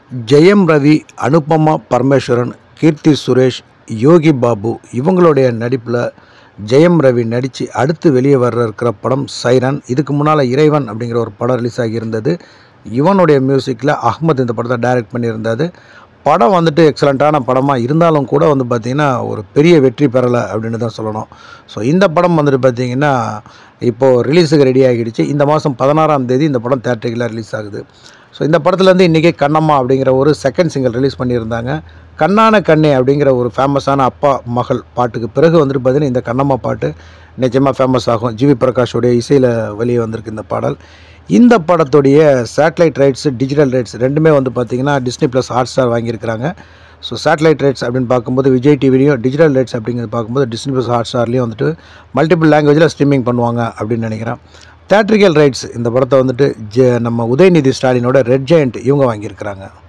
ஜெயம் ரவி அனுபமா பரமேஸ்வரன் கீர்த்தி சுரேஷ் யோகி பாபு இவங்களுடைய நடிப்பில் ஜெயம் ரவி நடித்து அடுத்து வெளியே வர்ற இருக்கிற படம் சைரன் இதுக்கு முன்னால் இறைவன் அப்படிங்கிற ஒரு படம் ரிலீஸ் ஆகியிருந்தது இவனுடைய மியூசிக்கில் அஹ்மத் இந்த படத்தை டைரக்ட் பண்ணியிருந்தாது படம் வந்துட்டு எக்ஸலண்ட்டான படமாக இருந்தாலும் கூட வந்து பார்த்திங்கன்னா ஒரு பெரிய வெற்றி பெறலை அப்படின்னு தான் சொல்லணும் ஸோ இந்த படம் வந்துட்டு பார்த்திங்கன்னா இப்போது ரிலீஸுக்கு ரெடி ஆகிடுச்சு இந்த மாதம் பதினாறாம் தேதி இந்த படம் தேட்டரில் ரிலீஸ் ஆகுது ஸோ இந்த படத்துலேருந்து இன்றைக்கி கண்ணம்மா அப்படிங்கிற ஒரு செகண்ட் சிங்கிள் ரிலீஸ் பண்ணியிருந்தாங்க கண்ணான கண்ணே அப்படிங்கிற ஒரு ஃபேமஸான அப்பா மகள் பாட்டுக்கு பிறகு வந்துட்டு பார்த்திங்கன்னா இந்த கண்ணம்மா பாட்டு நிச்சயமாக ஃபேமஸ் ஆகும் ஜிவி பிரகாஷோடைய இசையில் வெளியே வந்திருக்கு இந்த பாடல் இந்த படத்துடைய சேட்டலைட் ரைட்ஸ் டிஜிட்டல் ரைட்ஸ் ரெண்டுமே வந்து பார்த்திங்கன்னா டிஸ்னி ப்ளஸ் ஹாட் ஸ்டார் வாங்கியிருக்கிறாங்க ஸோ சேட்டலைட் ரைட்ஸ் அப்படின்னு பார்க்கும்போது விஜய் டிவிலையும் டிஜிட்டல் ரைட்ஸ் அப்படிங்கிறது பார்க்கும்போது டிஸ்னி ப்ளஸ் ஹாட் ஸ்டார்லேயும் வந்துட்டு மல்டிபிள் லாங்குவேஜில் ஸ்ட்ரீமிங் பண்ணுவாங்க அப்படின்னு நினைக்கிறேன் தேட்ரிக்கல் ரைட்ஸ் இந்த படத்தை வந்துட்டு ஜ நம்ம உதயநிதி ஸ்டாலினோட ரெட் ஜெயண்ட் இவங்க வாங்கியிருக்கிறாங்க